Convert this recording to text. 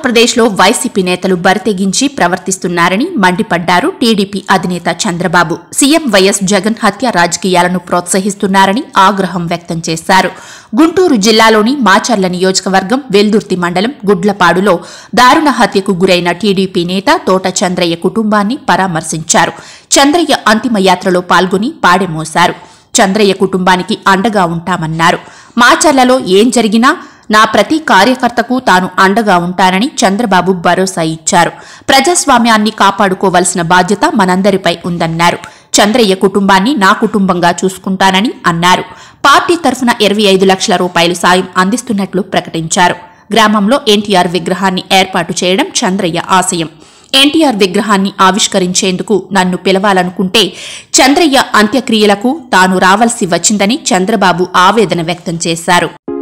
ఆంధ్రప్రదేశ్లో వైసీపీ నేతలు బరితెగించి ప్రవర్తిస్తున్నారని మండిపడ్డారు టీడీపీ అధినేత చంద్రబాబు సీఎం వైఎస్ జగన్ హత్య రాజకీయాలను ప్రోత్సహిస్తున్నారని ఆగ్రహం వ్యక్తం చేశారు గుంటూరు జిల్లాలోని మాచర్ల నియోజకవర్గం వెల్దుర్తి మండలం గుడ్లపాడులో దారుణ హత్యకు గురైన టీడీపీ నేత తోట చంద్రయ్య కుటుంబాన్ని పరామర్శించారు చంద్రయ్య అంతిమయాత్రలో పాల్గొని పాడెమోశారు చంద్రయ్య కుటుంబానికి అండగా ఉంటామన్నారు మాచర్లలో ఏం జరిగినా నా ప్రతి కార్యకర్తకు తాను అండగా ఉంటానని చంద్రబాబు భరోసా ఇచ్చారు ప్రజాస్వామ్యాన్ని కాపాడుకోవలసిన బాధ్యత మనందరిపై ఉందన్నారు చంద్రయ్య కుటుంబాన్ని నా కుటుంబంగా చూసుకుంటానని అన్నారు పార్టీ తరఫున ఇరవై ఐదు లక్షల రూపాయలు సాయం అందిస్తున్నట్లు ప్రకటించారు గ్రామంలో ఎన్టీఆర్ విగ్రహాన్ని ఏర్పాటు చేయడం చంద్రయ్య ఆశయం ఎన్టీఆర్ విగ్రహాన్ని ఆవిష్కరించేందుకు నన్ను పిలవాలనుకుంటే చంద్రయ్య అంత్యక్రియలకు తాను రావాల్సి వచ్చిందని చంద్రబాబు ఆవేదన వ్యక్తం చేశారు